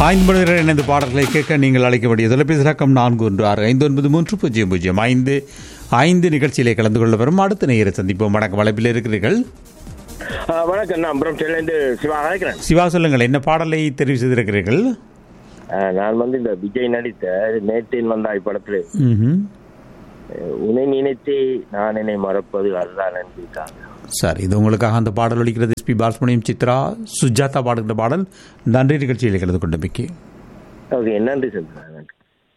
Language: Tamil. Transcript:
ஐந்து மணி நேரம் இணைந்து பாடல்களை கேட்க நீங்கள் அழைக்க வேண்டிய தொலைபேசி இலக்கம் நான்கு ஒன்று ஆறு ஐந்து ஒன்பது மூன்று பூஜ்ஜியம் பூஜ்ஜியம் ஐந்து ஐந்து நிகழ்ச்சியிலே கலந்து கொள்ள வரும் அடுத்த நேர சந்திப்போம் வணக்கம் வளைப்பில் இருக்கிறீர்கள் ஆ, வணக்கம் நான் அப்புறம் சென்னையிலேருந்து சிவா அழைக்கிறேன் சிவா சொல்லுங்கள் என்ன பாடலை தெரிவு செய்திருக்கிறீர்கள் ஆ, நான் வந்து இந்த விஜய் நடித்த நேற்றின் வந்தாய் படத்தில் ம்ஹும். உன்னை நினைத்தே நான் என்னை மறப்பது அதுதான் நன்றிக்காக சரி இது உங்களுக்காக அந்த பாடல் ஒலிக்கிறது எஸ்பி பாலசுமணியம் சித்ரா சுஜாதா பாடுகின்ற பாடல் நன்றி நிகழ்ச்சியில் கலந்து கொண்டமைக்கு ஓகே நன்றி சொல்றேன் நன்றி